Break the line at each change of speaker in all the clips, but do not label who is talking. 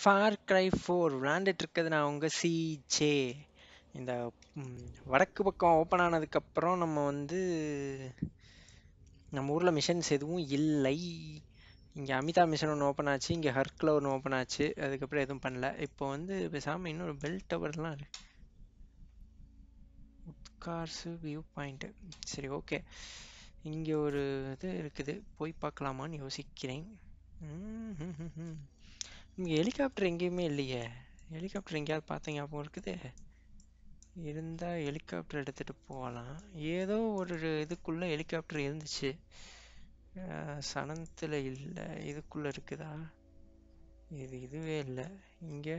for cry four விளாண்டுட்டு இருக்கிறது நான் உங்கள் சிஜே இந்த ம், வடக்கு பக்கம் ஓப்பன் ஆனதுக்கப்புறம் நம்ம வந்து நம்ம ஊரில் மிஷன்ஸ் எதுவும் இல்லை இங்கே அமிதா மிஷன் ஒன்று ஓப்பன் ஆச்சு இங்கே ஹர்க்கில் ஒன்று ஓப்பன் ஆச்சு அதுக்கப்புறம் எதுவும் பண்ணல இப்போ வந்து பேசாமல் இன்னொரு பெல் டவர்லாம் இருக்கு உட்கார்ஸு வியூ பாயிண்ட்டு சரி ஓகே இங்கே ஒரு இது இருக்குது போய் பார்க்கலாமான்னு யோசிக்கிறேன் இங்கே ஹெலிகாப்டர் எங்கேயுமே இல்லையே ஹெலிகாப்டர் எங்கேயாவது பார்த்த ஞாபகம் இருக்குது இருந்தால் ஹெலிகாப்டர் எடுத்துகிட்டு போகலாம் ஏதோ ஒரு இதுக்குள்ளே ஹெலிகாப்டர் இருந்துச்சு அஹ் சனத்தில் இல்லை இதுக்குள்ளே இருக்குதா இது இதுவே இல்லை இங்கே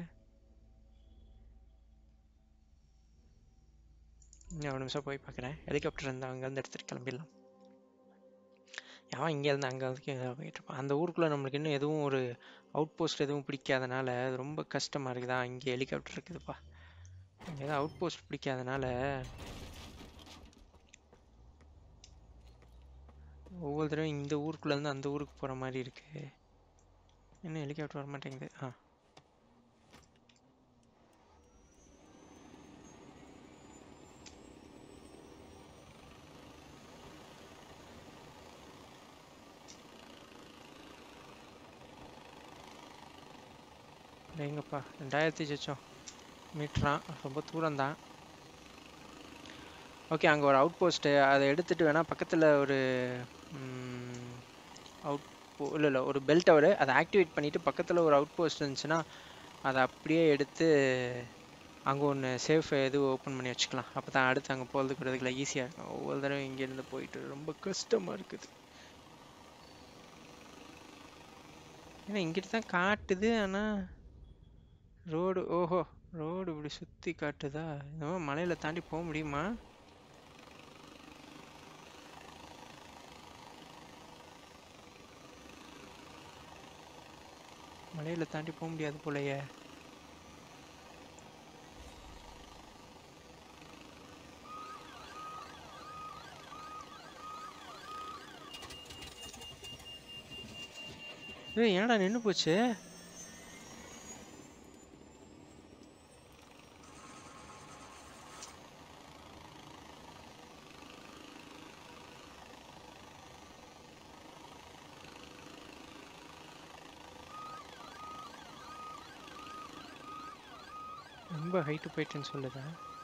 இன்னும் ஒரு நிமிஷம் போய் பார்க்குறேன் ஹெலிகாப்டர் இருந்தால் அங்கேருந்து எடுத்துகிட்டு கிளம்பிடலாம் அவன் இங்கேருந்து அங்கே வந்து இங்க போயிட்டு இருப்பான் அந்த ஊருக்குள்ளே நம்மளுக்கு இன்னும் எதுவும் ஒரு அவுட் போஸ்ட் எதுவும் பிடிக்காதனால அது ரொம்ப கஷ்டமாக இருக்குதா இங்கே ஹெலிகாப்டர் இருக்குதுப்பா இங்கே ஏதாவது அவுட் போஸ்ட் பிடிக்காதனால ஒவ்வொரு தடவையும் இந்த ஊருக்குள்ளேருந்து அந்த ஊருக்கு போகிற மாதிரி இருக்கு இன்னும் ஹெலிகாப்டர் வர மாட்டேங்குது ஆ எங்கப்பா ரெண்டாயிரத்தி சொச்சம் மீட்ரான் ரொம்ப தூரம் தான் ஓகே அங்கே ஒரு அவுட் போஸ்ட்டு அதை எடுத்துகிட்டு வேணால் பக்கத்தில் ஒரு அவுட் போ இல்லை இல்லை ஒரு பெல் டவரு அதை ஆக்டிவேட் பண்ணிவிட்டு பக்கத்தில் ஒரு அவுட் போஸ்ட் இருந்துச்சுன்னா அதை அப்படியே எடுத்து அங்கே ஒன்று சேஃப் இது ஓப்பன் பண்ணி வச்சுக்கலாம் அப்போ தான் அடுத்து அங்கே போகிறதுக்கு வரதுக்குள்ள ஈஸியாக இருக்கும் ஒவ்வொரு தடவை இங்கேருந்து போயிட்டு ரொம்ப கஷ்டமாக இருக்குது ஏன்னா இங்கிட்டு தான் காட்டுது ஆனால் ரோடு ஓஹோ ரோடு இப்படி சுற்றி காட்டுதா இந்த மலையில் தாண்டி போக முடியுமா மலையில் தாண்டி போக முடியாது போலயே ஏய் என்னடா நின்று போச்சு ரொம்ப ஹைட்டு போயிட்டுன்னு சொல்லுதா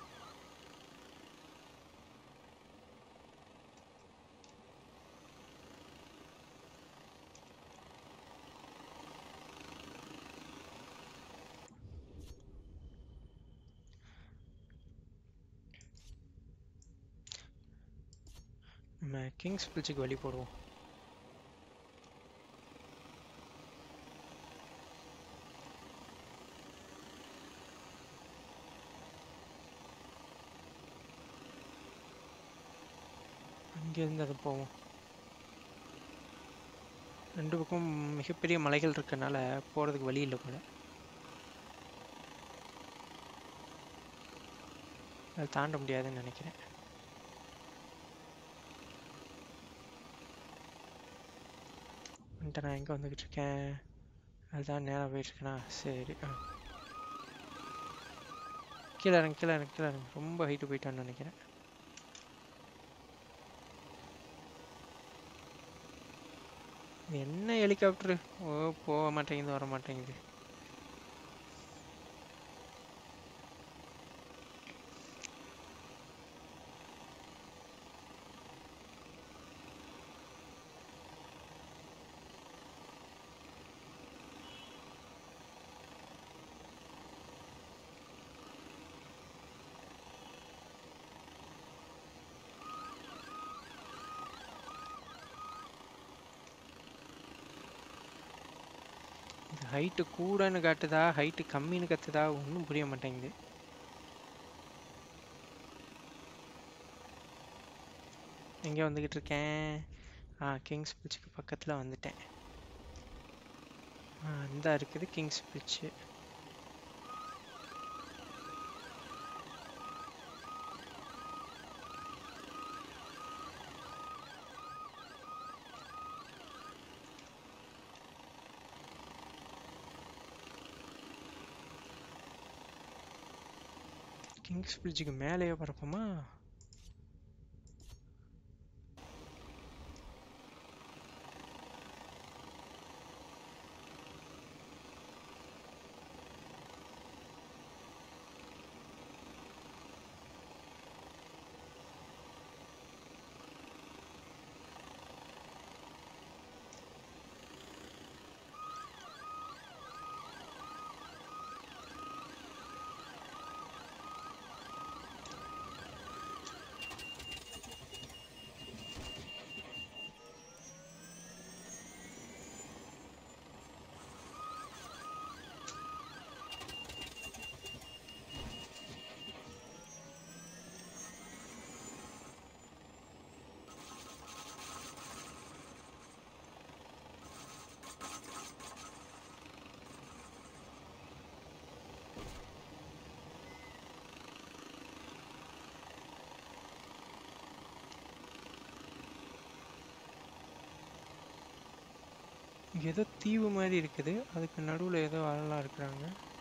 நம்ம கிங்ஸ் பிரிட்ஜுக்கு வழி போடுவோம் அங்கேருந்து அது போவோம் ரெண்டு பக்கம் மிகப்பெரிய மலைகள் இருக்கனால போகிறதுக்கு வழி இல்லை போல அது தாண்ட முடியாதுன்னு நினைக்கிறேன் வந்துட்டு நான் எங்கே வந்துக்கிட்டு இருக்கேன் அதுதான் நேராக போயிட்டுருக்கேனா சரி ஆ கீழே இறங்கு கீழே இறங்கு கீழே இறங்கு ரொம்ப ஹைட்டு போயிட்டான்னு நினைக்கிறேன் என்ன ஹெலிகாப்டரு ஓ போக மாட்டேங்குது வர மாட்டேங்குது இது ஹைட்டு கூடன்னு காட்டுதா ஹைட்டு கம்மின்னு கத்துதா ஒன்றும் புரிய மாட்டேங்குது எங்கே வந்துக்கிட்டு இருக்கேன் ஆ கிங்ஸ் பிரிட்ஜுக்கு பக்கத்தில் வந்துட்டேன் ஆ இந்த இருக்குது கிங்ஸ் பிரிட்ஜு கிங்ஸ் பிரிட்ஜுக்கு மேலேயே பறப்போமா இங்க ஏதோ தீவு மாதிரி இருக்குது அதுக்கு நடுவுல ஏதோ ஆளெல்லாம் இருக்கிறாங்க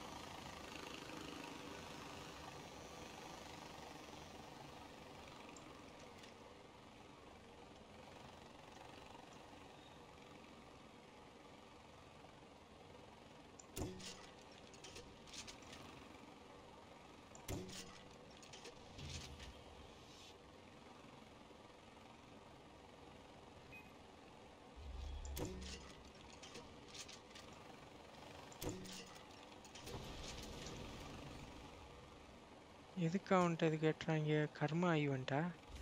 எதுக்கு அவன்கிட்ட இது கேட்டுறாங்க கர்மா ஈவெண்ட்டா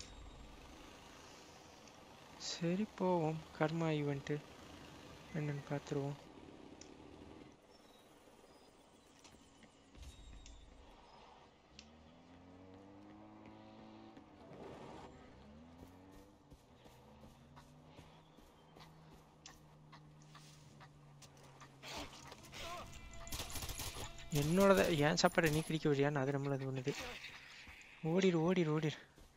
சரி போவோம் கர்மா ஈவெண்ட்டு என்னன்னு பார்த்துருவோம் என்னோடத என் சாப்பாடை நீ கிடைக்க வரியான்னு அது நம்மளது ஒண்ணுது ஓடிரு ஓடிரு ஓடிரு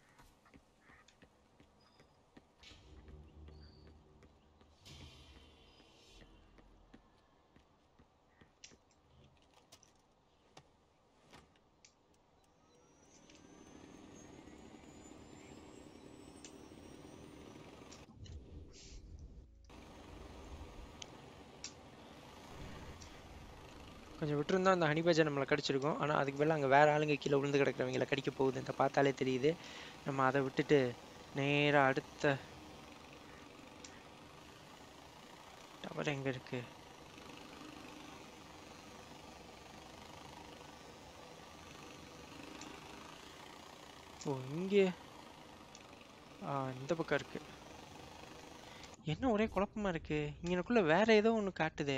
கொஞ்சம் விட்டுருந்தா அந்த ஹனி பேஜை நம்மளை கடிச்சிருக்கும் ஆனால் அதுக்கு பதிலா அங்கே வேற ஆளுங்க கீழே விழுந்து கிடக்குறவங்கள கடிக்க போகுது இந்த பார்த்தாலே தெரியுது நம்ம அதை விட்டுட்டு நேராக அடுத்த டவர் எங்கே இருக்கு ஓ இங்கே ஆ இந்த பக்கம் இருக்கு என்ன ஒரே குழப்பமா இருக்கு இங்கனக்குள்ள வேற ஏதோ ஒன்று காட்டுதே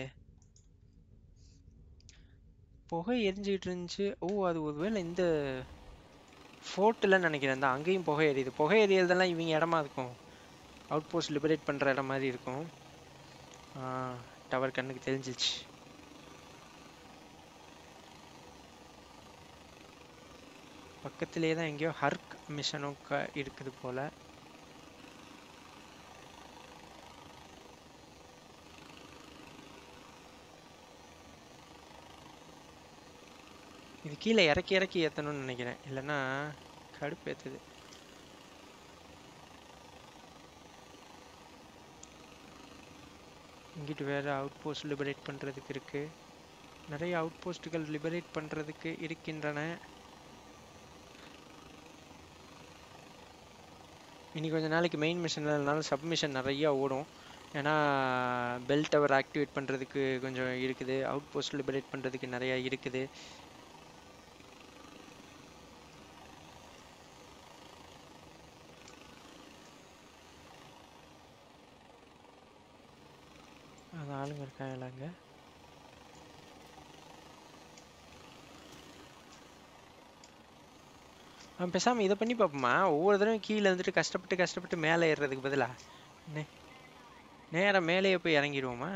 புகை எரிஞ்சுக்கிட்டு இருந்துச்சு ஓ அது ஒருவேளை இந்த ஃபோர்ட்டில் நினைக்கிறேன் இந்த அங்கேயும் புகை எரியுது புகை எரியறதெல்லாம் இவங்க இடமா இருக்கும் அவுட் போஸ்ட் லிபரேட் பண்ணுற இடம் மாதிரி இருக்கும் டவர் கண்ணுக்கு தெரிஞ்சிச்சு பக்கத்திலே தான் எங்கேயோ ஹர்க் மிஷனும் க இருக்குது போல இது கீழே இறக்கி இறக்கி ஏற்றணும்னு நினைக்கிறேன் இல்லைன்னா கடுப்பு ஏற்றுது இங்கிட்டு வேற அவுட் போஸ்ட் லிபரேட் பண்ணுறதுக்கு இருக்கு நிறைய அவுட் போஸ்ட்டுகள் லிபரேட் பண்ணுறதுக்கு இருக்கின்றன இனி கொஞ்ச நாளைக்கு மெயின் மிஷன் இல்லைனால சப்மிஷன் நிறையா ஓடும் ஏன்னா பெல் டவர் ஆக்டிவேட் பண்ணுறதுக்கு கொஞ்சம் இருக்குது அவுட் போஸ்ட் லிபரேட் பண்ணுறதுக்கு நிறையா இருக்குது அது ஆளுங்க இருக்காங்களா அங்க அவன் பேசாம இதை பண்ணி பார்ப்போமா ஒவ்வொரு தடவையும் கீழே இருந்துட்டு கஷ்டப்பட்டு கஷ்டப்பட்டு மேலே ஏறுறதுக்கு பதிலா நே நேரா மேலேயே போய் இறங்கிடுவோமா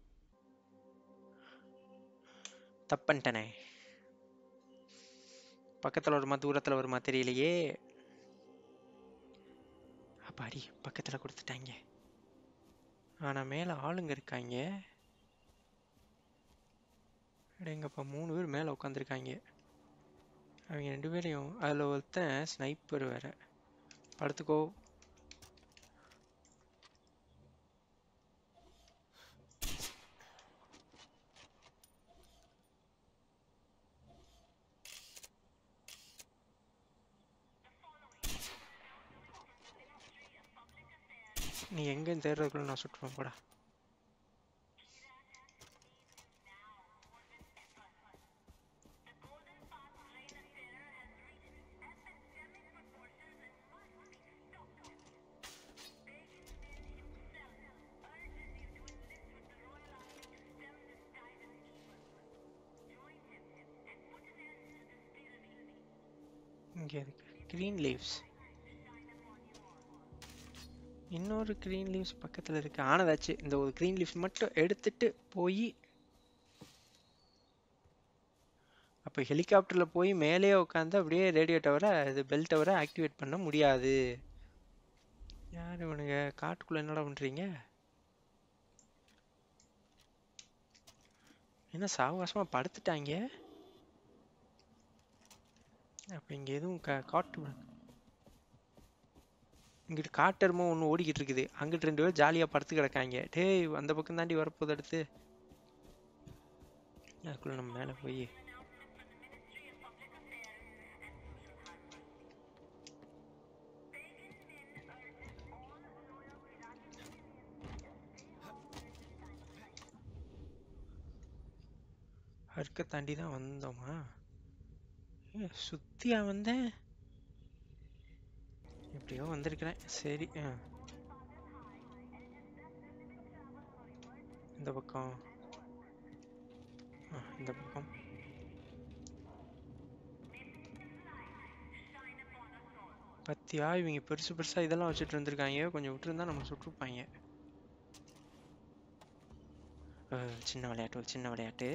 தப்பன்ட்டனே பக்கத்தில் வருமா தூரத்தில் வருமா தெரியலையே அப்பாடி பக்கத்தில் கொடுத்துட்டாங்க ஆனால் மேலே ஆளுங்க இருக்காங்க எங்கப்பா மூணு பேர் மேலே உட்காந்துருக்காங்க அவங்க ரெண்டு பேரையும் அதில் ஒருத்தன் ஸ்னைப்பர் வேற படுத்துக்கோ நீ எங்கேன்னு தேடுறதுக்குள்ள நான் சுட்டுருவேன் போடா இங்கே இருக்கு க்ரீன் லீவ்ஸ் இன்னொரு க்ரீன் லீவ்ஸ் பக்கத்தில் இருக்கு ஆனதாச்சு இந்த ஒரு க்ரீன் லீவ்ஸ் மட்டும் எடுத்துட்டு போய் அப்போ ஹெலிகாப்டரில் போய் மேலே உட்காந்து அப்படியே ரேடியோ டவரை இது பெல் டவரை ஆக்டிவேட் பண்ண முடியாது யார் இவனுங்க காட்டுக்குள்ளே என்னடா பண்ணுறீங்க என்ன சாவகாசமாக படுத்துட்டாங்க அப்போ இங்கே எதுவும் கா காட்டு இங்கிட்டு காட்டெருமோ ஒன்று ஓடிக்கிட்டு இருக்குது அங்கிட்டு ரெண்டு பேரும் ஜாலியாக படுத்து கிடக்காங்க டேய் அந்த பக்கம் தாண்டி வரப்போகுது அடுத்து அதுக்குள்ள நம்ம மேலே போய் அறுக்க தாண்டி தான் வந்தோமா ஏ சுத்தியா வந்தேன் எப்படியோ வந்திருக்கிறேன் சரி ஆ இந்த பக்கம் ஆ இந்த பக்கம் பத்தியா இவங்க பெருசு பெருசா இதெல்லாம் வச்சுட்டு இருந்திருக்காங்க கொஞ்சம் விட்டுருந்தா நம்ம சுட்டுருப்பாங்க அஹ், சின்ன விளையாட்டு ஒரு சின்ன விளையாட்டு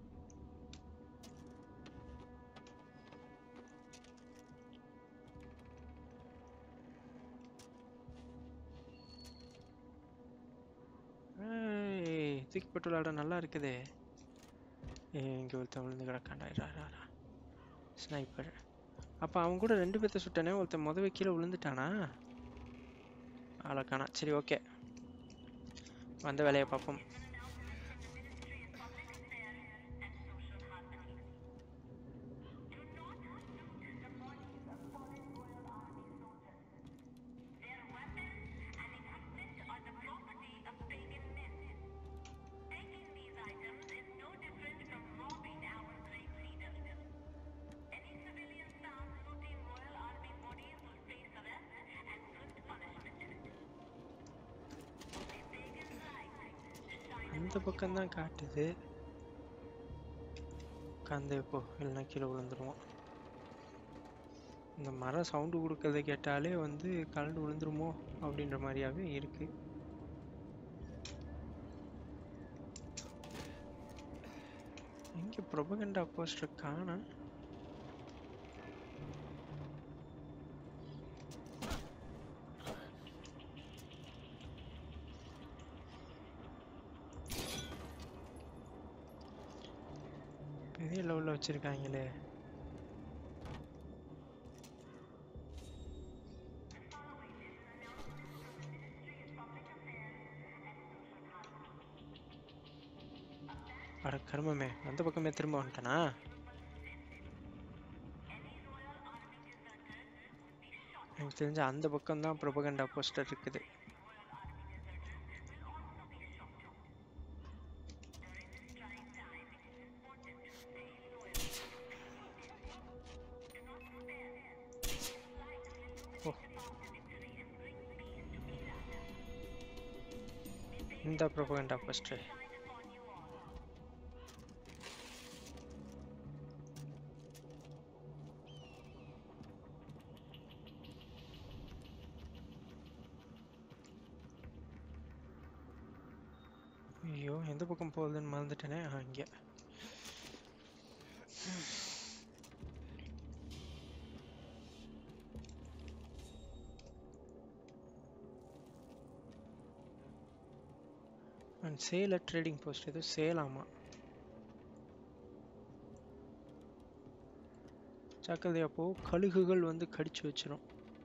ஏய், தூக்கி போட்டு விளையாட நல்லா இருக்குதே ஏய், இங்க ஒருத்தன் விழுந்து கிடக்காண்டா ஸ்னைப்பர் அப்போ அவன் கூட ரெண்டு பேர்த்த சுட்டானே ஒருத்தன் முதவே கீழே விழுந்துட்டானா ஆளக்கானா சரி ஓகே வந்த வேலையை பார்ப்போம் அந்த பக்கம் தான் காட்டுது உட்காந்து போ இல்லைன்னா கீழே விழுந்துருவோம் இந்த மரம் சவுண்டு கொடுக்கறத கேட்டாலே வந்து கலண்டு விழுந்துருமோ அப்படின்ற மாதிரியாவே இருக்கு எங்க ப்ரொபகண்டா போஸ்டர் காணோம் பெரிய லெவலில் வச்சிருக்காங்களே அட கருமமே அந்த பக்கமே திரும்ப வந்துட்டானா எனக்கு தெரிஞ்ச அந்த பக்கம் தான் ப்ரொபகண்டா போஸ்டர் இருக்குது ஓ இந்த ப்ரொபகண்டா போஸ்டர் ஐயோ எந்த பக்கம் போகுதுன்னு மறந்துட்டேனே ஆ, இங்க அண்ட் சேல ட்ரேடிங் போஸ்ட் ஏதோ சேலாமா ஜாக்கிரதையா போ கழுகுகள் வந்து கடிச்சு வச்சிரும்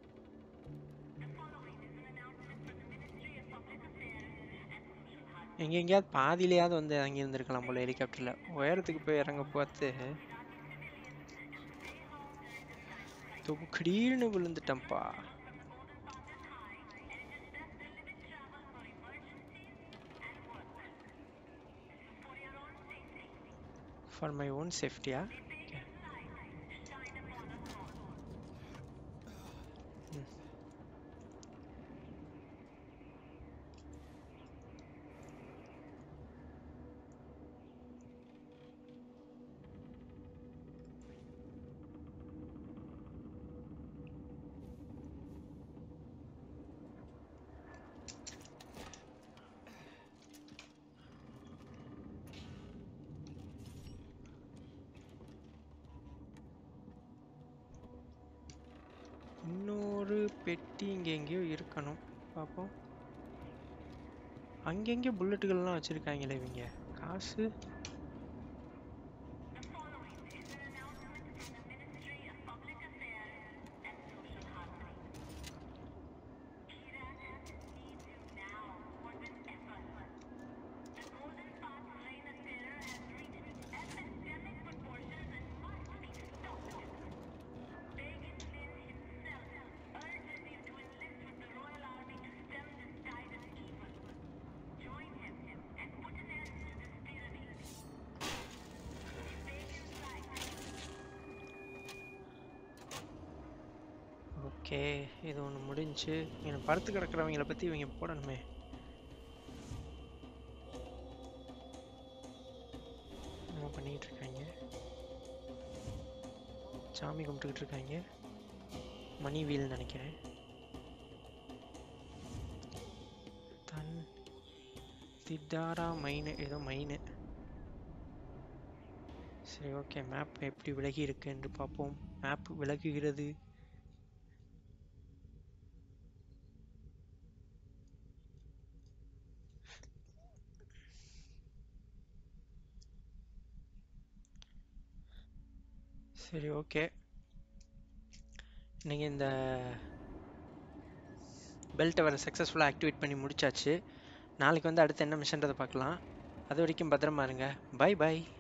எங்க எங்கேயாவது பாதியிலையாவது வந்து இறங்கி இருந்திருக்கலாம் போல ஹெலிகாப்டர்ல உயரத்துக்கு போய் இறங்க பார்த்து தொகுக்கடீர்னு விழுந்துட்டேன்ப்பா ஃபார் மை ஓன் சேஃப்டியா இன்னொரு பெட்டி இங்கே எங்கேயோ இருக்கணும் பார்ப்போம் அங்கங்கே புல்லட்டுகள்லாம் வச்சுருக்காங்களே இவங்க காசு ஓகே இது ஒன்று முடிஞ்சு எனக்கு படுத்து கிடக்குறவங்கள பற்றி இவங்க போடணுமே என்ன பண்ணிக்கிட்டு இருக்காங்க சாமி கும்பிட்டுக்கிட்டு இருக்காங்க மணி வீல் நினைக்கிறேன் தன் திட்டாரா மைனு ஏதோ மைனு சரி ஓகே மேப் எப்படி விலகி இருக்கு என்று பார்ப்போம் மேப் விலகுகிறது சரி ஓகே நீங்கள் இந்த பெல்ட்டை வர சக்ஸஸ்ஃபுல்லாக ஆக்டிவேட் பண்ணி முடிச்சாச்சு நாளைக்கு வந்து அடுத்து என்ன மிஷன்றதை பார்க்கலாம் அது வரைக்கும் பத்திரமா இருங்க பை பை